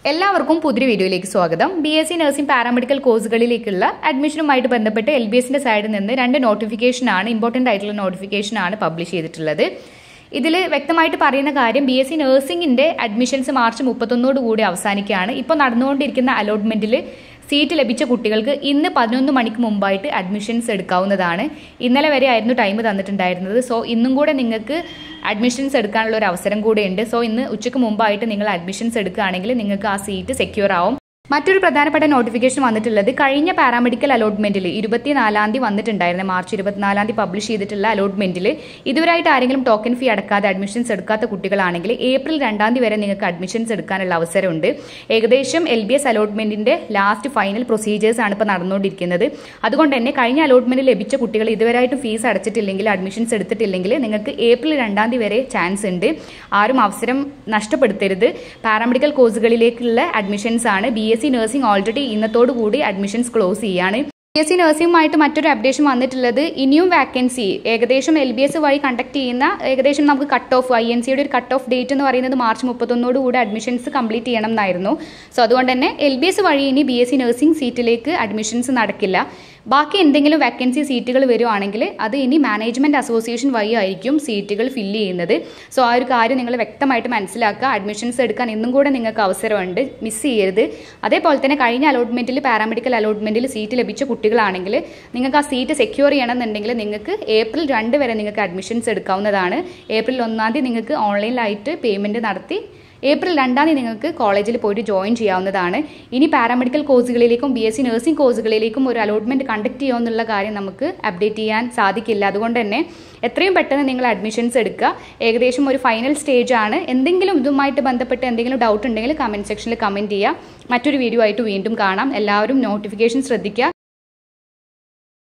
എല്ലാവർക്കും പുതിയ വീഡിയോയിലേക്ക് സ്വാഗതം B S C nursing paramedical കോഴ്സുകളിലേക്കുള്ള അഡ്മിഷനുമായിട്ട് ബന്ധപ്പെട്ട് എൽ ബി എസിന്റെ സൈഡിൽ നിന്ന് രണ്ട് നോട്ടിഫിക്കേഷൻ ആണ് ഇമ്പോർട്ടന്റ് ആയിട്ടുള്ള നോട്ടിഫിക്കേഷൻ ആണ് പബ്ലിഷ് ചെയ്തിട്ടുള്ളത് ഇതിൽ വ്യക്തമായിട്ട് പറയുന്ന കാര്യം ബി എസ് സി നഴ്സിംഗിന്റെ അഡ്മിഷൻസ് മാർച്ച് മുപ്പത്തൊന്നോട് കൂടി അവസാനിക്കുകയാണ് ഇപ്പോൾ നടന്നുകൊണ്ടിരിക്കുന്ന അലോട്ട്മെന്റിൽ സീറ്റ് ലഭിച്ച കുട്ടികൾക്ക് ഇന്ന് പതിനൊന്ന് മണിക്ക് മുമ്പായിട്ട് അഡ്മിഷൻസ് എടുക്കാവുന്നതാണ് ഇന്നലെ വരെ ആയിരുന്നു ടൈം തന്നിട്ടുണ്ടായിരുന്നത് സോ ഇന്നും കൂടെ നിങ്ങൾക്ക് അഡ്മിഷൻസ് എടുക്കാനുള്ള ഒരു അവസരം കൂടെ ഉണ്ട് സോ ഇന്ന് ഉച്ചയ്ക്ക് മുമ്പായിട്ട് നിങ്ങൾ അഡ്മിഷൻസ് എടുക്കുകയാണെങ്കിൽ നിങ്ങൾക്ക് ആ സീറ്റ് സെക്യൂർ ആവും മറ്റൊരു പ്രധാനപ്പെട്ട നോട്ടിഫിക്കേഷൻ വന്നിട്ടുള്ളത് കഴിഞ്ഞ പാരാമെഡിക്കൽ അലോട്ട്മെന്റിൽ ഇരുപത്തിനാലാം തീയതി വന്നിട്ടുണ്ടായിരുന്നു മാർച്ച് ഇരുപത്തിനാലാം തീയതി പബ്ലിഷ് ചെയ്തിട്ടുള്ള അലോട്ട്മെന്റിൽ ഇതുവരായിട്ട് ആരെങ്കിലും ടോക്കൺ ഫീ അടക്കാതെ അഡ്മിഷൻസ് എടുക്കാത്ത കുട്ടികളാണെങ്കിൽ ഏപ്രിൽ രണ്ടാം തീയതി വരെ നിങ്ങൾക്ക് അഡ്മിഷൻസ് എടുക്കാനുള്ള അവസരമുണ്ട് ഏകദേശം എൽ ബി എസ് അലോട്ട്മെന്റിന്റെ ലാസ്റ്റ് ഫൈനൽ പ്രൊസീജിയേഴ്സ് ആണ് ഇപ്പോൾ നടന്നുകൊണ്ടിരിക്കുന്നത് അതുകൊണ്ട് തന്നെ കഴിഞ്ഞ അലോട്ട്മെന്റ് ലഭിച്ച കുട്ടികൾ ഇതുവരായിട്ടും ഫീസ് അടച്ചിട്ടില്ലെങ്കിൽ അഡ്മിഷൻസ് എടുത്തിട്ടില്ലെങ്കിൽ നിങ്ങൾക്ക് ഏപ്രിൽ രണ്ടാം തീയതി വരെ ചാൻസ് ഉണ്ട് ആരും അവസരം നഷ്ടപ്പെടുത്തരുത് പാരാമെഡിക്കൽ കോഴ്സുകളിലേക്കുള്ള അഡ്മിഷൻസ് ആണ് B S C nursing already ഇന്നത്തോടു കൂടി അഡ്മിഷൻസ് ക്ലോസ് ചെയ്യാണ് ബി എസ് സി നഴ്സിംഗുമായിട്ട് മറ്റൊരു അപ്ഡേഷൻ വന്നിട്ടുള്ളത് ഇനിയും വാക്കൻസി ഏകദേശം എൽ ബി എസ് വഴി കണ്ടക്ട് ചെയ്യുന്ന ഏകദേശം നമുക്ക് കട്ട് ഓഫ് ഐ എൻ സിയുടെ ഒരു കട്ട് ഓഫ് ഡേറ്റ് എന്ന് പറയുന്നത് മാർച്ച് മുപ്പത്തൊന്നോട് കൂടി അഡ്മിഷൻസ് കംപ്ലീറ്റ് ചെയ്യണം എന്നായിരുന്നു സോ അതുകൊണ്ട് തന്നെ എൽ ബി എസ് വഴി ഇനി ബി എസ് സി നഴ്സിംഗ് സീറ്റിലേക്ക് അഡ്മിഷൻസ് നടക്കില്ല ബാക്കി എന്തെങ്കിലും വാക്കൻസി സീറ്റുകൾ വരുവാണെങ്കിൽ അത് ഇനി മാനേജ്മെന്റ് അസോസിയേഷൻ വഴി ആയിരിക്കും സീറ്റുകൾ ഫില്ല് ചെയ്യുന്നത് സോ ആ ഒരു കാര്യം നിങ്ങൾ വ്യക്തമായിട്ട് മനസ്സിലാക്കുക അഡ്മിഷൻസ് എടുക്കാൻ ഇന്നും കൂടെ നിങ്ങൾക്ക് അവസരമുണ്ട് മിസ് ചെയ്യരുത് അതേപോലെ തന്നെ കഴിഞ്ഞ അലോട്ട്മെന്റിൽ പാരാമെഡിക്കൽ അലോട്ട്മെന്റിൽ സീറ്റ് ലഭിച്ച കുട്ടികളാണെങ്കിൽ നിങ്ങൾക്ക് ആ സീറ്റ് സെക്യൂർ ചെയ്യണമെന്നുണ്ടെങ്കിൽ നിങ്ങൾക്ക് ഏപ്രിൽ രണ്ട് വരെ നിങ്ങൾക്ക് അഡ്മിഷൻസ് എടുക്കാവുന്നതാണ് ഏപ്രിൽ ഒന്നാം തീയതി നിങ്ങൾക്ക് ഓൺലൈനിലായിട്ട് പേയ്മെന്റ് നടത്തി ഏപ്രിൽ രണ്ടാം തീയതി നിങ്ങൾക്ക് കോളേജിൽ പോയിട്ട് ജോയിൻ ചെയ്യാവുന്നതാണ് ഇനി പാരാമെഡിക്കൽ കോഴ്സുകളിലേക്കും ബി എസ് സി നഴ്സിംഗ് കോഴ്സുകളിലേക്കും ഒരു അലോട്ട്മെന്റ് കണ്ടക്ട് ചെയ്യുമെന്നുള്ള കാര്യം നമുക്ക് അപ്ഡേറ്റ് ചെയ്യാൻ സാധിക്കില്ല അതുകൊണ്ട് തന്നെ എത്രയും പെട്ടെന്ന് നിങ്ങൾ അഡ്മിഷൻസ് എടുക്കുക ഏകദേശം ഒരു ഫൈനൽ സ്റ്റേജ് ആണ് എന്തെങ്കിലും ഇതുമായിട്ട് ബന്ധപ്പെട്ട് എന്തെങ്കിലും ഡൗട്ട് ഉണ്ടെങ്കിൽ കമന്റ് സെക്ഷനിൽ കമന്റ് ചെയ്യുക മറ്റൊരു വീഡിയോ ആയിട്ട് വീണ്ടും കാണാം എല്ലാവരും നോട്ടിഫിക്കേഷൻ ശ്രദ്ധിക്കുക